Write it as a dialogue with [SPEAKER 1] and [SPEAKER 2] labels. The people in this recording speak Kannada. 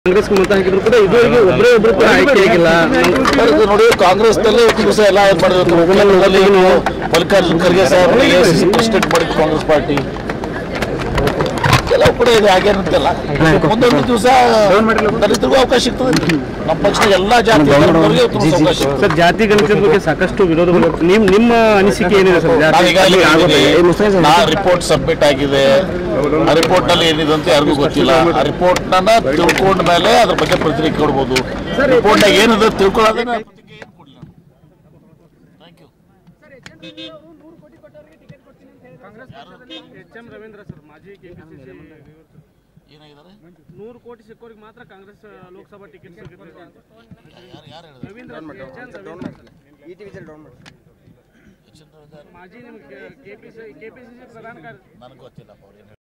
[SPEAKER 1] ಕಾಂಗ್ರೆಸ್ ಮತ ಹಾಕಿದ್ರು ಕೂಡ ಇದುವರೆಗೆ ಒಬ್ಬರೇ ಒಬ್ರು ಕೂಡ ಆಯ್ಕೆ ಆಗಿಲ್ಲ
[SPEAKER 2] ಬರೋದು ನೋಡಿ ಕಾಂಗ್ರೆಸ್ ನಲ್ಲಿ ದಿವಸ ಎಲ್ಲ ಏನ್ ಮಾಡಿದ್ರು ಮಲ್ಲಿಕಾರ್ಜುನ್ ಖರ್ಗೆ ಸಾಹೇಬ್ ಪ್ರೆಸಿಡೆಂಟ್ ಮಾಡಿದ್ರು ಕಾಂಗ್ರೆಸ್ ಪಾರ್ಟಿ ಕೆಲವು ಕೂಡ ಇದೆ ಹಾಗೇನಂತೆಲ್ಲ ಮುಂದೊಂದು ದಿವಸ ದಲಿತರಿಗೂ ಅವಕಾಶ ಸಿಗ್ತದೆ ನಮ್ಮ ಪಕ್ಷದ ಎಲ್ಲಾ ಜಾತಿ ಧರ್ಮದವರಿಗೆ ತುಂಬ ಅವಕಾಶ ಸಿಗ್ತದೆ
[SPEAKER 1] ಸರ್ ಜಾತಿ ಗಣಿತದ ಬಗ್ಗೆ ಸಾಕಷ್ಟು ವಿರೋಧಗಳು ನಿಮ್ ನಿಮ್ಮ ಅನಿಸಿಕೆ ಏನಿದೆ ಸರ್
[SPEAKER 2] ನಾನು
[SPEAKER 1] ಜಾತಿ
[SPEAKER 2] ಈಗಾಗಲೇ
[SPEAKER 1] ಆಗೋದಿಲ್ಲ. ಏ, ಮುಸ್ಲಿಂ
[SPEAKER 2] ಹೇಳಿದ್ದೀನಿ, ನಾ ರಿಪೋರ್ಟ್ ಸಬ್ಮಿಟ್ ಆಗಿದೆ ಆ ರಿಪೋರ್ಟ್ ನಲ್ಲಿ ಏನಿದೆ ಅಂತ ಯಾರಿಗೂ ಗೊತ್ತಿಲ್ಲ ಆ ರಿಪೋರ್ಟ್ ನನ್ನ ತಿಳ್ಕೊಂಡ ಮೇಲೆ ಅದ್ರ ಬಗ್ಗೆ ಪ್ರತಿಕ್ರಿಯೆ ಕೊಡ್ಬೋದು ರಿಪೋರ್ಟ್ ನಾಗ ಏನಿದೆ ತಿಳ್ಕೊಳ್ಳೋದನ್ನ ಪ್ರತಿಕ್ರಿಯೆ ಏನ್ ಕೊಡ್ಲಿ ನಾನು? Thank you.
[SPEAKER 1] H M Ravindra sir ಮಾಜಿ ಕೆಪಿಸಿಸಿ
[SPEAKER 2] ಏನಾಗಿದ್ದಾರೆ
[SPEAKER 1] ನೂರು ಕೋಟಿ ಸಿಕ್ಕೋರಿಗೆ ಮಾತ್ರ ಕಾಂಗ್ರೆಸ್ ಲೋಕಸಭಾ ಟಿಕೆಟ್ ಸಿಗುತ್ತೆ
[SPEAKER 2] ಯಾರು ಯಾರು ಹೇಳಿದ್ರು
[SPEAKER 1] Ravindra H M Ravindra sir. ಮಾಜಿ ನಿಮ್ಗೆ ಕೆಪಿಸಿ ಕೆಪಿಸಿಸಿ ಪ್ರಧಾನ ಕಾರ್ಯ
[SPEAKER 2] ನನಗೆ ಗೊತ್ತಿಲ್ಲಪ್ಪ ಅವ್ರು ಏನ್